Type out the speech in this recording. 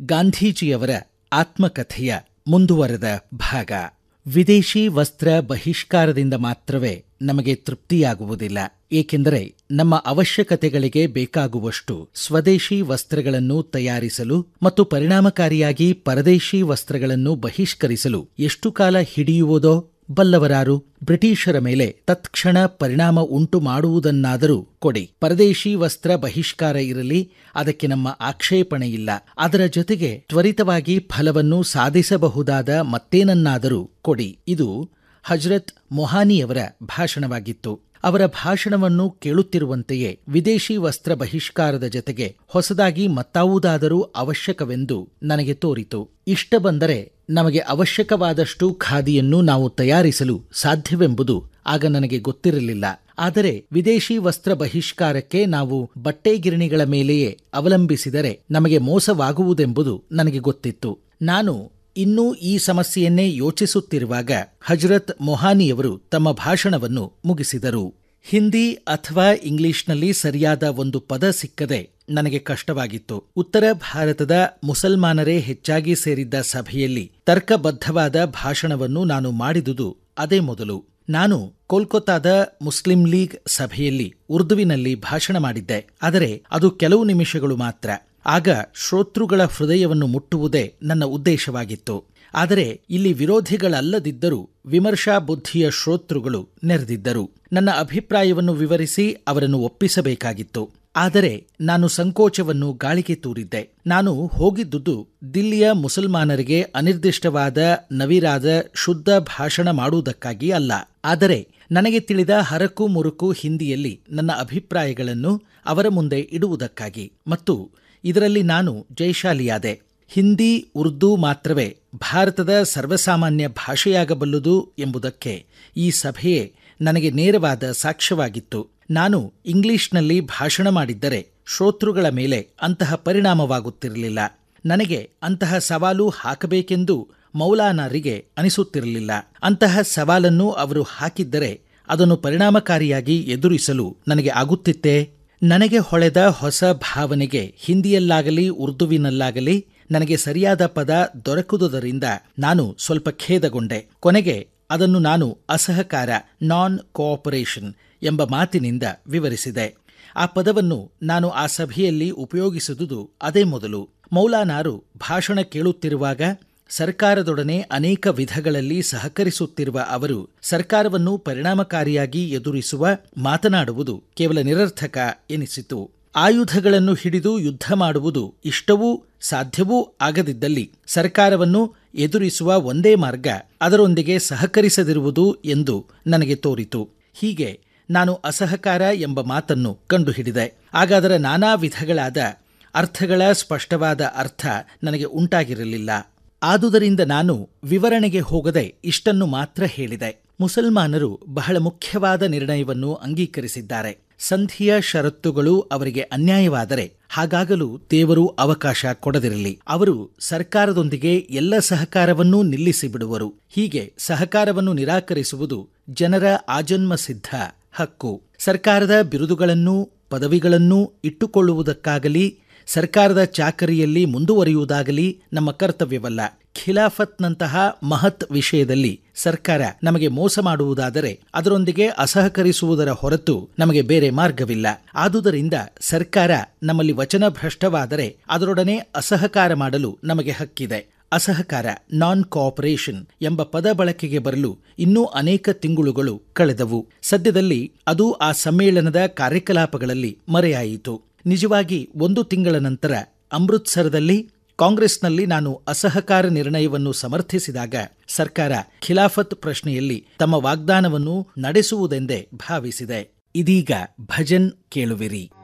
ಗಾಂಧೀಜಿಯವರ ಆತ್ಮಕಥೆಯ ಮುಂದುವರೆದ ಭಾಗ ವಿದೇಶಿ ವಸ್ತ್ರ ಬಹಿಷ್ಕಾರದಿಂದ ಮಾತ್ರವೇ ನಮಗೆ ತೃಪ್ತಿಯಾಗುವುದಿಲ್ಲ ಏಕೆಂದರೆ ನಮ್ಮ ಅವಶ್ಯಕತೆಗಳಿಗೆ ಬೇಕಾಗುವಷ್ಟು ಸ್ವದೇಶಿ ವಸ್ತ್ರಗಳನ್ನು ತಯಾರಿಸಲು ಮತ್ತು ಪರಿಣಾಮಕಾರಿಯಾಗಿ ಪರದೇಶಿ ವಸ್ತ್ರಗಳನ್ನು ಬಹಿಷ್ಕರಿಸಲು ಎಷ್ಟು ಕಾಲ ಹಿಡಿಯುವುದೋ ಬಲ್ಲವರಾರು ಬ್ರಿಟಿಷರ ಮೇಲೆ ತತ್ಕ್ಷಣ ಪರಿಣಾಮ ಉಂಟು ಮಾಡುವುದನ್ನಾದರೂ ಕೊಡಿ ಪರದೇಶಿ ವಸ್ತ್ರ ಬಹಿಷ್ಕಾರ ಇರಲಿ ಅದಕ್ಕೆ ನಮ್ಮ ಆಕ್ಷೇಪಣೆ ಇಲ್ಲ ಅದರ ಜೊತೆಗೆ ತ್ವರಿತವಾಗಿ ಫಲವನ್ನು ಸಾಧಿಸಬಹುದಾದ ಮತ್ತೇನನ್ನಾದರೂ ಕೊಡಿ ಇದು ಹಜರತ್ ಮೊಹಾನಿಯವರ ಭಾಷಣವಾಗಿತ್ತು ಅವರ ಭಾಷಣವನ್ನು ಕೇಳುತ್ತಿರುವಂತೆಯೇ ವಿದೇಶಿ ವಸ್ತ್ರ ಬಹಿಷ್ಕಾರದ ಜತೆಗೆ ಹೊಸದಾಗಿ ಮತ್ತಾವುದಾದರೂ ಅವಶ್ಯಕವೆಂದು ನನಗೆ ತೋರಿತು ಇಷ್ಟ ಬಂದರೆ ನಮಗೆ ಅವಶ್ಯಕವಾದಷ್ಟು ಖಾದಿಯನ್ನು ನಾವು ತಯಾರಿಸಲು ಸಾಧ್ಯವೆಂಬುದು ಆಗ ನನಗೆ ಗೊತ್ತಿರಲಿಲ್ಲ ಆದರೆ ವಿದೇಶಿ ವಸ್ತ್ರ ಬಹಿಷ್ಕಾರಕ್ಕೆ ನಾವು ಬಟ್ಟೆ ಗಿರಣಿಗಳ ಮೇಲೆಯೇ ಅವಲಂಬಿಸಿದರೆ ನಮಗೆ ಮೋಸವಾಗುವುದೆಂಬುದು ನನಗೆ ಗೊತ್ತಿತ್ತು ನಾನು ಇನ್ನೂ ಈ ಸಮಸ್ಯೆಯನ್ನೇ ಯೋಚಿಸುತ್ತಿರುವಾಗ ಹಜರತ್ ಮೊಹಾನಿಯವರು ತಮ್ಮ ಭಾಷಣವನ್ನು ಮುಗಿಸಿದರು ಹಿಂದಿ ಅಥವಾ ಇಂಗ್ಲಿಷ್ನಲ್ಲಿ ಸರಿಯಾದ ಒಂದು ಪದ ಸಿಕ್ಕದೆ ನನಗೆ ಕಷ್ಟವಾಗಿತ್ತು ಉತ್ತರ ಭಾರತದ ಮುಸಲ್ಮಾನರೇ ಹೆಚ್ಚಾಗಿ ಸೇರಿದ್ದ ಸಭೆಯಲ್ಲಿ ತರ್ಕಬದ್ಧವಾದ ಭಾಷಣವನ್ನು ನಾನು ಮಾಡಿದುದು ಅದೇ ಮೊದಲು ನಾನು ಕೋಲ್ಕತ್ತಾದ ಮುಸ್ಲಿಂ ಲೀಗ್ ಸಭೆಯಲ್ಲಿ ಉರ್ದುವಿನಲ್ಲಿ ಭಾಷಣ ಮಾಡಿದ್ದೆ ಆದರೆ ಅದು ಕೆಲವು ನಿಮಿಷಗಳು ಮಾತ್ರ ಆಗ ಶ್ರೋತೃಗಳ ಹೃದಯವನ್ನು ಮುಟ್ಟುವುದೇ ನನ್ನ ಉದ್ದೇಶವಾಗಿತ್ತು ಆದರೆ ಇಲ್ಲಿ ವಿರೋಧಿಗಳಲ್ಲದಿದ್ದರೂ ವಿಮರ್ಶಾ ಬುದ್ಧಿಯ ಶ್ರೋತೃಗಳು ನೆರೆದಿದ್ದರು ನನ್ನ ಅಭಿಪ್ರಾಯವನ್ನು ವಿವರಿಸಿ ಅವರನ್ನು ಒಪ್ಪಿಸಬೇಕಾಗಿತ್ತು ಆದರೆ ನಾನು ಸಂಕೋಚವನ್ನು ಗಾಳಿಗೆ ತೂರಿದ್ದೆ ನಾನು ಹೋಗಿದ್ದುದು ದಿಲ್ಲಿಯ ಮುಸಲ್ಮಾನರಿಗೆ ಅನಿರ್ದಿಷ್ಟವಾದ ನವಿರಾದ ಶುದ್ಧ ಭಾಷಣ ಮಾಡುವುದಕ್ಕಾಗಿ ಅಲ್ಲ ಆದರೆ ನನಗೆ ತಿಳಿದ ಹರಕು ಮುರುಕು ಹಿಂದಿಯಲ್ಲಿ ನನ್ನ ಅಭಿಪ್ರಾಯಗಳನ್ನು ಅವರ ಮುಂದೆ ಇಡುವುದಕ್ಕಾಗಿ ಮತ್ತು ಇದರಲ್ಲಿ ನಾನು ಜಯಶಾಲಿಯಾದೆ ಹಿಂದಿ ಉರ್ದು ಮಾತ್ರವೇ ಭಾರತದ ಸರ್ವಸಾಮಾನ್ಯ ಭಾಷೆಯಾಗಬಲ್ಲುದು ಎಂಬುದಕ್ಕೆ ಈ ಸಭೆಯೇ ನನಗೆ ನೇರವಾದ ಸಾಕ್ಷ್ಯವಾಗಿತ್ತು ನಾನು ಇಂಗ್ಲಿಷ್ನಲ್ಲಿ ಭಾಷಣ ಮಾಡಿದ್ದರೆ ಶ್ರೋತೃಗಳ ಮೇಲೆ ಅಂತಹ ಪರಿಣಾಮವಾಗುತ್ತಿರಲಿಲ್ಲ ನನಗೆ ಅಂತಹ ಸವಾಲು ಹಾಕಬೇಕೆಂದು ಮೌಲಾನಾರಿಗೆ ಅನಿಸುತ್ತಿರಲಿಲ್ಲ ಅಂತಹ ಸವಾಲನ್ನು ಅವರು ಹಾಕಿದ್ದರೆ ಅದನ್ನು ಪರಿಣಾಮಕಾರಿಯಾಗಿ ಎದುರಿಸಲು ನನಗೆ ಆಗುತ್ತಿತ್ತೇ ನನಗೆ ಹೊಳೆದ ಹೊಸ ಭಾವನೆಗೆ ಹಿಂದಿಯಲ್ಲಾಗಲಿ ಉರ್ದುವಿನಲ್ಲಾಗಲಿ ನನಗೆ ಸರಿಯಾದ ಪದ ದೊರಕುವುದರಿಂದ ನಾನು ಸ್ವಲ್ಪ ಖೇದಗೊಂಡೆ ಕೊನೆಗೆ ಅದನ್ನು ನಾನು ಅಸಹಕಾರ ನಾನ್ ಕೋಆಪರೇಷನ್ ಎಂಬ ಮಾತಿನಿಂದ ವಿವರಿಸಿದೆ ಆ ಪದವನ್ನು ನಾನು ಆ ಸಭೆಯಲ್ಲಿ ಉಪಯೋಗಿಸಿದುದು ಅದೇ ಮೊದಲು ಮೌಲಾನಾರು ಭಾಷಣ ಕೇಳುತ್ತಿರುವಾಗ ಸರ್ಕಾರದೊಡನೆ ಅನೇಕ ವಿಧಗಳಲ್ಲಿ ಸಹಕರಿಸುತ್ತಿರುವ ಅವರು ಸರ್ಕಾರವನ್ನು ಪರಿಣಾಮಕಾರಿಯಾಗಿ ಎದುರಿಸುವ ಮಾತನಾಡುವುದು ಕೇವಲ ನಿರರ್ಥಕ ಎನಿಸಿತು ಆಯುಧಗಳನ್ನು ಹಿಡಿದು ಯುದ್ಧ ಮಾಡುವುದು ಇಷ್ಟವೂ ಸಾಧ್ಯವೂ ಆಗದಿದ್ದಲ್ಲಿ ಸರ್ಕಾರವನ್ನು ಎದುರಿಸುವ ಒಂದೇ ಮಾರ್ಗ ಅದರೊಂದಿಗೆ ಸಹಕರಿಸದಿರುವುದು ಎಂದು ನನಗೆ ತೋರಿತು ಹೀಗೆ ನಾನು ಅಸಹಕಾರ ಎಂಬ ಮಾತನ್ನು ಕಂಡುಹಿಡಿದೆ ಆಗ ಅದರ ನಾನಾ ವಿಧಗಳಾದ ಅರ್ಥಗಳ ಸ್ಪಷ್ಟವಾದ ಅರ್ಥ ನನಗೆ ಉಂಟಾಗಿರಲಿಲ್ಲ ಆದುದರಿಂದ ನಾನು ವಿವರಣೆಗೆ ಹೋಗದೆ ಇಷ್ಟನ್ನು ಮಾತ್ರ ಹೇಳಿದೆ ಮುಸಲ್ಮಾನರು ಬಹಳ ಮುಖ್ಯವಾದ ನಿರ್ಣಯವನ್ನು ಅಂಗೀಕರಿಸಿದ್ದಾರೆ ಸಂಧಿಯ ಷರತ್ತುಗಳು ಅವರಿಗೆ ಅನ್ಯಾಯವಾದರೆ ಹಾಗಾಗಲು ದೇವರು ಅವಕಾಶ ಕೊಡದಿರಲಿ ಅವರು ಸರ್ಕಾರದೊಂದಿಗೆ ಎಲ್ಲ ಸಹಕಾರವನ್ನೂ ನಿಲ್ಲಿಸಿ ಬಿಡುವರು ಹೀಗೆ ಸಹಕಾರವನ್ನು ನಿರಾಕರಿಸುವುದು ಜನರ ಆಜನ್ಮ ಸಿದ್ಧ ಹಕ್ಕು ಸರ್ಕಾರದ ಬಿರುದುಗಳನ್ನೂ ಪದವಿಗಳನ್ನೂ ಇಟ್ಟುಕೊಳ್ಳುವುದಕ್ಕಾಗಲಿ ಸರ್ಕಾರದ ಚಾಕರಿಯಲ್ಲಿ ಮುಂದುವರಿಯುವುದಾಗಲಿ ನಮ್ಮ ಕರ್ತವ್ಯವಲ್ಲ ಖಿಲಾಫತ್ನಂತಹ ಮಹತ್ ವಿಷಯದಲ್ಲಿ ಸರ್ಕಾರ ನಮಗೆ ಮೋಸ ಮಾಡುವುದಾದರೆ ಅದರೊಂದಿಗೆ ಅಸಹಕರಿಸುವುದರ ಹೊರತು ನಮಗೆ ಬೇರೆ ಮಾರ್ಗವಿಲ್ಲ ಆದುದರಿಂದ ಸರ್ಕಾರ ನಮ್ಮಲ್ಲಿ ವಚನ ಭ್ರಷ್ಟವಾದರೆ ಅದರೊಡನೆ ಅಸಹಕಾರ ಮಾಡಲು ನಮಗೆ ಹಕ್ಕಿದೆ ಅಸಹಕಾರ ನಾನ್ ಕೋಆಪರೇಷನ್ ಎಂಬ ಪದ ಬಳಕೆಗೆ ಬರಲು ಇನ್ನೂ ಅನೇಕ ತಿಂಗಳುಗಳು ಕಳೆದವು ಸದ್ಯದಲ್ಲಿ ಅದು ಆ ಸಮ್ಮೇಳನದ ಕಾರ್ಯಕಲಾಪಗಳಲ್ಲಿ ಮರೆಯಾಯಿತು ನಿಜವಾಗಿ ಒಂದು ತಿಂಗಳ ನಂತರ ಅಮೃತ್ಸರದಲ್ಲಿ ಕಾಂಗ್ರೆಸ್ನಲ್ಲಿ ನಾನು ಅಸಹಕಾರ ನಿರ್ಣಯವನ್ನು ಸಮರ್ಥಿಸಿದಾಗ ಸರ್ಕಾರ ಖಿಲಾಫತ್ ಪ್ರಶ್ನೆಯಲ್ಲಿ ತಮ್ಮ ವಾಗ್ದಾನವನ್ನು ನಡೆಸುವುದೆಂದೇ ಭಾವಿಸಿದೆ ಇದೀಗ ಭಜನ್ ಕೇಳುವಿರಿ